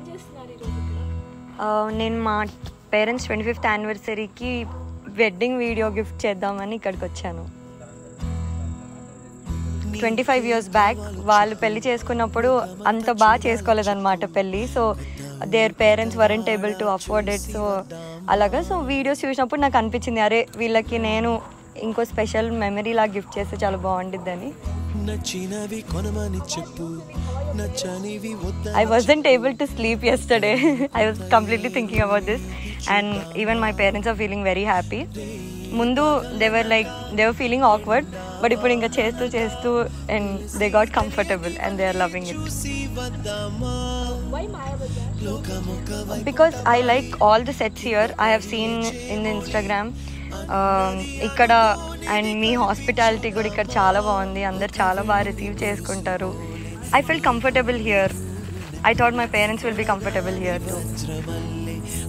చేస్తున్నారు ఈరోజు ఇక్కడ ఆ, నేను మా పేరెంట్స్ ట్వంటీ ఫిఫ్త్ యానివర్సరీకి వెడ్డింగ్ వీడియో గిఫ్ట్ చేద్దామని ఇక్కడికి వచ్చాను ట్వంటీ ఫైవ్ ఇయర్స్ బ్యాక్ వాళ్ళు పెళ్లి చేసుకున్నప్పుడు అంత బాగా చేసుకోలేదన్నమాట పెళ్ళి so their parents weren't able to afford it so అలాగా సో వీడియోస్ చూసినప్పుడు నాకు అనిపించింది అరే వీళ్ళకి నేను ఇంకో స్పెషల్ మెమరీ లాగా గిఫ్ట్ చేస్తే చాలా బాగుండిద్దని నచ్చినవి కొనమని చెప్పు నచ్చనివి వద్ద I wasn't able to sleep yesterday. I was completely thinking about this, and even my parents are feeling very happy. ముందు they were like they were feeling awkward but ఇప్పుడు ఇంకా చేస్తూ చేస్తూ and they got comfortable and they are loving it చూసి వద్దామా why Mayabazar లోకమొక వైపు because I like all the sets here I have seen in the Instagram ఇక్కడ and మీ హాస్పిటాలిటీ కూడా ఇక్కడ చాలా బాగుంది అందరు చాలా బాగా రిసీవ్ చేసుకుంటారు I feel comfortable here I thought my parents will be comfortable here to వజ్రమల్లె